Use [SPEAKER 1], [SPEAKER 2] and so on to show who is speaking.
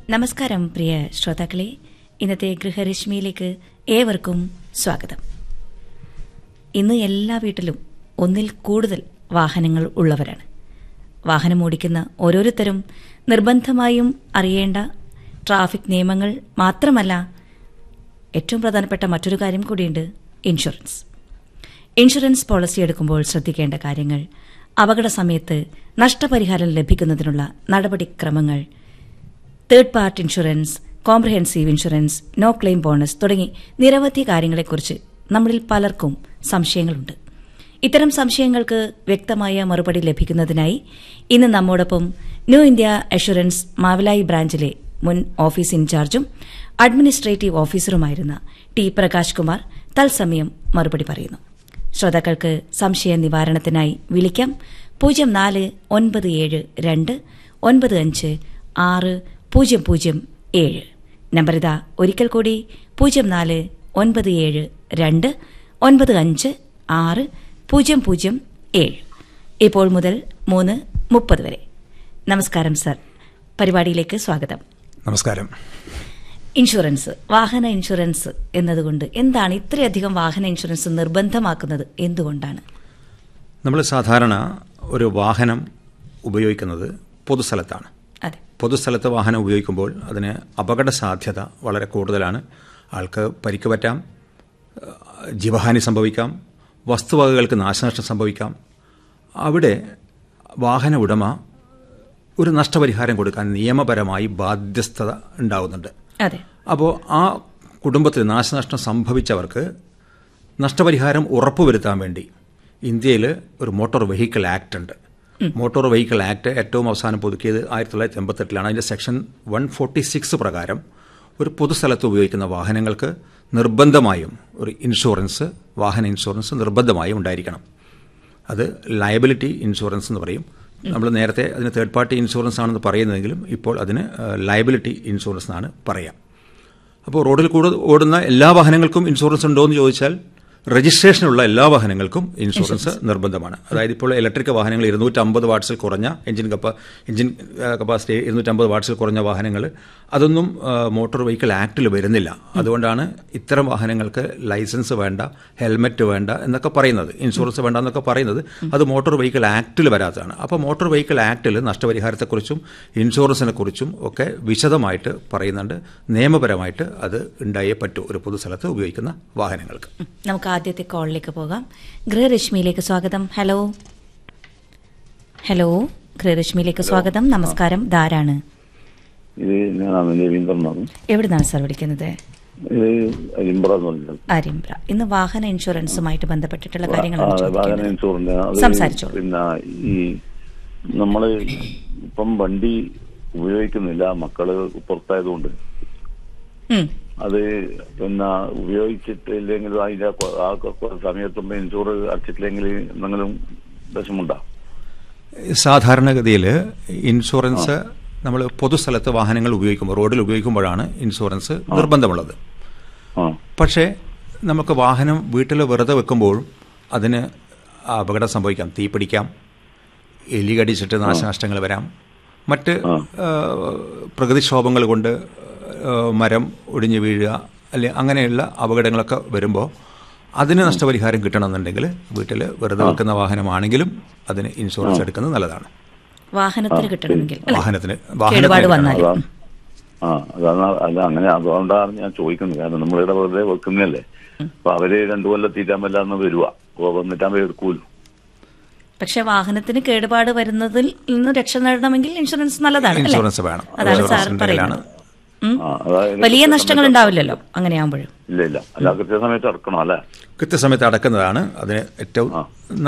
[SPEAKER 1] നമസ്കാരം പ്രിയ ശ്രോതാക്കളെ ഇന്നത്തെ ഗൃഹരശ്മിയിലേക്ക് ഏവർക്കും സ്വാഗതം ഇന്ന് എല്ലാ വീട്ടിലും ഒന്നിൽ കൂടുതൽ വാഹനങ്ങൾ ഉള്ളവരാണ് വാഹനം ഓടിക്കുന്ന ഓരോരുത്തരും നിർബന്ധമായും അറിയേണ്ട ട്രാഫിക് നിയമങ്ങൾ മാത്രമല്ല ഏറ്റവും പ്രധാനപ്പെട്ട മറ്റൊരു കാര്യം കൂടിയുണ്ട് ഇൻഷുറൻസ് ഇൻഷുറൻസ് പോളിസി എടുക്കുമ്പോൾ ശ്രദ്ധിക്കേണ്ട കാര്യങ്ങൾ അപകട സമയത്ത് നഷ്ടപരിഹാരം ലഭിക്കുന്നതിനുള്ള നടപടിക്രമങ്ങൾ third party insurance comprehensive insurance no claim bonus തുടങ്ങി നിരവധി കാര്യങ്ങളെക്കുറിച്ച് നമ്മളിൽ പലർക്കും സംശയങ്ങളുണ്ട് ഇത്തരം സംശയങ്ങൾക്ക് വ്യക്തമായ മറുപടി ലഭിക്കുന്നതിനായി ഇന്ന് നമ്മോടൊപ്പം ന്യൂ ഇന്ത്യ അഷുറൻസ് മാവലായി ബ്രാഞ്ചിലെ മുൻ ഓഫീസ് ഇൻചാർജും അഡ്മിനിസ്ട്രേറ്റീവ് ഓഫീസറുമായിരുന്ന ടി പ്രകാശ് കുമാർ തത്സമയം മറുപടി പറയുന്നു ശ്രോതാക്കൾക്ക് സംശയ നിവാരണത്തിനായി വിളിക്കാം പൂജ്യം നാല് ഒൻപത് ഏഴ് രണ്ട് ഒൻപത് അഞ്ച് ആറ് പൂജ്യം പൂജ്യം ഏഴ് നമ്പർ ഇതാ ഒരിക്കൽ കൂടി പൂജ്യം നാല് ഒൻപത് ഏഴ് രണ്ട് ഒൻപത് അഞ്ച് ആറ് പൂജ്യം പൂജ്യം ഏഴ് ഇപ്പോൾ മുതൽ മൂന്ന് മുപ്പത് വരെ നമസ്കാരം സർ പരിപാടിയിലേക്ക് സ്വാഗതം
[SPEAKER 2] നമസ്കാരം
[SPEAKER 1] ഇൻഷുറൻസ് വാഹന ഇൻഷുറൻസ് എന്നതുകൊണ്ട് എന്താണ് ഇത്രയധികം വാഹന ഇൻഷുറൻസ് നിർബന്ധമാക്കുന്നത് എന്തുകൊണ്ടാണ്
[SPEAKER 2] നമ്മൾ സാധാരണ ഒരു വാഹനം ഉപയോഗിക്കുന്നത് പൊതുസ്ഥലത്താണ്
[SPEAKER 1] അതെ
[SPEAKER 2] പൊതുസ്ഥലത്ത് വാഹനം ഉപയോഗിക്കുമ്പോൾ അതിന് അപകട സാധ്യത വളരെ കൂടുതലാണ് ആൾക്ക് പരിക്ക് പറ്റാം ഏഹ് ജീവഹാനി സംഭവിക്കാം വസ്തുവകകൾക്ക് നാശനഷ്ടം സംഭവിക്കാം അവിടെ വാഹന ഉടമ ഒരു നഷ്ടപരിഹാരം കൊടുക്കാൻ നിയമപരമായി ബാധ്യസ്ഥത ഉണ്ടാവുന്നുണ്ട്
[SPEAKER 1] അതെ
[SPEAKER 2] അപ്പോൾ ആ കുടുംബത്തിൽ നാശനഷ്ടം സംഭവിച്ചവർക്ക് നഷ്ടപരിഹാരം ഉറപ്പുവരുത്താൻ വേണ്ടി ഇന്ത്യയിൽ ഒരു മോട്ടോർ വെഹിക്കിൾ ആക്ട് ഉണ്ട് മോട്ടോർ വെഹിക്കിൾ ആക്ട് ഏറ്റവും അവസാനം പുതുക്കിയത് ആയിരത്തി തൊള്ളായിരത്തി എൺപത്തെട്ടിലാണ് അതിൻ്റെ സെക്ഷൻ വൺ ഫോർട്ടി സിക്സ് പ്രകാരം ഒരു പൊതുസ്ഥലത്ത് ഉപയോഗിക്കുന്ന വാഹനങ്ങൾക്ക് നിർബന്ധമായും ഒരു ഇൻഷുറൻസ് വാഹന ഇൻഷുറൻസ് നിർബന്ധമായും ഉണ്ടായിരിക്കണം അത് ലയബിലിറ്റി ഇൻഷുറൻസ് എന്ന് പറയും നമ്മൾ നേരത്തെ അതിന് തേർഡ് പാർട്ടി ഇൻഷുറൻസ് ആണെന്ന് പറയുന്നതെങ്കിലും ഇപ്പോൾ അതിന് ലയബിലിറ്റി ഇൻഷുറൻസ് എന്നാണ് പറയാം അപ്പോൾ റോഡിൽ കൂടെ ഓടുന്ന എല്ലാ വാഹനങ്ങൾക്കും ഇൻഷുറൻസ് ഉണ്ടോ എന്ന് ചോദിച്ചാൽ രജിസ്ട്രേഷനുള്ള എല്ലാ വാഹനങ്ങൾക്കും ഇൻഷുറൻസ് നിർബന്ധമാണ് അതായത് ഇപ്പോൾ ഇലക്ട്രിക് വാഹനങ്ങൾ ഇരുന്നൂറ്റമ്പത് വാട്ട്സിൽ കുറഞ്ഞ എഞ്ചിൻ കപ്പ എഞ്ചിൻ കപ്പാസിറ്റി ഇരുന്നൂറ്റമ്പത് വാട്ട്സിൽ കുറഞ്ഞ വാഹനങ്ങൾ അതൊന്നും ആ, മോട്ടോർ വെഹിക്കിൾ ആക്ടിൽ വരുന്നില്ല അതുകൊണ്ടാണ് ഇത്തരം വാഹനങ്ങൾക്ക് ലൈസൻസ് വേണ്ട ഹെൽമെറ്റ് വേണ്ട എന്നൊക്കെ പറയുന്നത് ഇൻഷുറൻസ് വേണ്ട എന്നൊക്കെ പറയുന്നത് അത് മോട്ടോർ വെഹിക്കിൾ ആക്ടിൽ വരാത്തതാണ് അപ്പോൾ മോട്ടോർ വെഹിക്കിൾ ആക്ടിൽ നഷ്ടപരിഹാരത്തെക്കുറിച്ചും ഇൻഷുറൻസിനെ കുറിച്ചും ഒക്കെ വിശദമായിട്ട് പറയുന്നുണ്ട് നിയമപരമായിട്ട് അത് ഉണ്ടായേ പറ്റൂ ഒരു പൊതുസ്ഥലത്ത് ഉപയോഗിക്കുന്ന വാഹനങ്ങൾക്ക്
[SPEAKER 1] ഉം. നമുക്ക് ആദ്യത്തെ കോളിലേക്ക് പോകാം ഗൃഹരശ്മിയിലേക്ക് സ്വാഗതം ഹലോ ഹലോ ഗൃഹരശ്മിയിലേക്ക് സ്വാഗതം നമസ്കാരം ധാരാണ്
[SPEAKER 3] ഇത് ഞാനാണ് രവീന്ദ്രനാണ്
[SPEAKER 1] എവിടുന്നാണ് സാർ വിളിക്കുന്നത്
[SPEAKER 3] ഇത് അരിമ്പ്ര എന്ന് പറഞ്ഞത്
[SPEAKER 1] ആര്യമ്പ്ര ഇന്ന് വാഹന ഇൻഷുറൻസുമായിട്ട് ബന്ധപ്പെട്ടിട്ടുള്ള
[SPEAKER 3] ആ,
[SPEAKER 1] കാര്യങ്ങളാണ്
[SPEAKER 3] വാഹന
[SPEAKER 1] ചോദിക്കുന്നത്
[SPEAKER 3] ഇൻഷുറൻസ് അത്
[SPEAKER 1] സംസാരിച്ചോളൂ.
[SPEAKER 3] പിന്നെ ഈ നമ്മള് ഇപ്പം വണ്ടി ഉപയോഗിക്കുന്നില്ല മക്കള് പുറത്തായതുകൊണ്ട്
[SPEAKER 1] ഉം.
[SPEAKER 3] അത് പിന്നെ ഉപയോഗിച്ചിട്ടില്ലെങ്കിൽ അതിന്റെ കൊ- ആ കൊ- സമയത്തുമ്പോ ഇൻഷൂർ അടച്ചിട്ടില്ലെങ്കിൽ എന്തെങ്കിലും വിഷമുണ്ടോ
[SPEAKER 2] സാധാരണഗതിയിൽ ഇൻഷുറൻസ് നമ്മൾ പൊതുസ്ഥലത്ത് വാഹനങ്ങൾ ഉപയോഗിക്കുമ്പോൾ റോഡിൽ ഉപയോഗിക്കുമ്പോഴാണ് ഇൻഷുറൻസ് നിർബന്ധമുള്ളത്
[SPEAKER 3] ആ
[SPEAKER 2] പക്ഷേ നമുക്ക് വാഹനം വീട്ടിൽ വെറുതെ വെക്കുമ്പോഴും അതിന് അപകടം സംഭവിക്കാം തീ പിടിക്കാം എലി കടിച്ചിട്ട് നാശനഷ്ടങ്ങൾ വരാം മറ്റ് ആ, പ്രകൃതിക്ഷോഭങ്ങൾ കൊണ്ട് ആ, മരം ഒടിഞ്ഞു വീഴുക അല്ലെ അങ്ങനെയുള്ള അപകടങ്ങളൊക്കെ വരുമ്പോൾ അതിന് നഷ്ടപരിഹാരം കിട്ടണമെന്നുണ്ടെങ്കിൽ വീട്ടിൽ വെറുതെ വെക്കുന്ന വാഹനമാണെങ്കിലും അതിന് ഇൻഷുറൻസ് എടുക്കുന്നത് നല്ലതാണ്
[SPEAKER 1] വാഹനത്തിന് കിട്ടണമെങ്കിൽ അല്ലേ?
[SPEAKER 2] വാഹനത്തിന്
[SPEAKER 1] കേടുപാട്
[SPEAKER 2] വാഹനത്തിന്
[SPEAKER 1] വന്നാൽ
[SPEAKER 3] അതാണ് ആ അതാണ് അല്ല അങ്ങനെ അതുകൊണ്ടാണ് ഞാൻ ചോദിക്കുന്നത് കാരണം നമ്മളിവിടെ വെറുതെ വെക്കുന്നതല്ലേ അപ്പൊ അവര് രണ്ടു കൊല്ലം തീറ്റാമല്ലാന്ന് വരുക അപ്പൊ വന്നിട്ടാകുമ്പോ എടുക്കൂലോ
[SPEAKER 1] പക്ഷെ വാഹനത്തിന് കേടുപാട് വരുന്നതിൽ നിന്ന് രക്ഷ നേടണമെങ്കിൽ ഇൻഷുറൻസ് നല്ലതാണ് അല്ലേ?
[SPEAKER 2] ഇൻഷുറൻസ് വേണം
[SPEAKER 1] അതാണ് സാർ
[SPEAKER 2] ഇൻഷുറൻസ്
[SPEAKER 1] പറയുന്നത് ഉം.
[SPEAKER 3] ആ, അതായത്
[SPEAKER 1] വലിയ നഷ്ടങ്ങൾ ഉണ്ടാവില്ലല്ലോ അങ്ങനെയാകുമ്പോഴും
[SPEAKER 3] ഇല്ല ഇല്ല അല്ല കൃത്യസമയത്ത് അടക്കണം അല്ലേ
[SPEAKER 2] കൃത്യസമയത്ത് അടക്കുന്നതാണ് അതിന് ഏറ്റവും